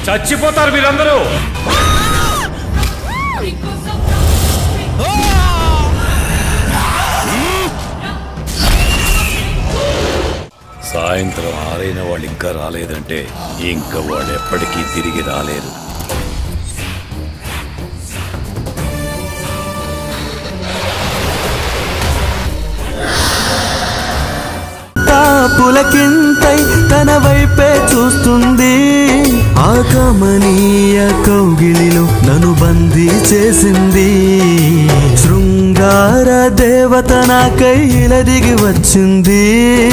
చచ్చిపోతారు మీరందరూ సాయంత్రం ఆరైన వాళ్ళు ఇంకా రాలేదంటే ఇంకా వాళ్ళు ఎప్పటికీ తిరిగి రాలేరు పులకింతై తన వైపే చూస్తుంది ఆ కమనీయ కౌగిలిలో నన్ను బందీ చేసింది శృంగార దేవత నాకై ఇలా దిగి వచ్చింది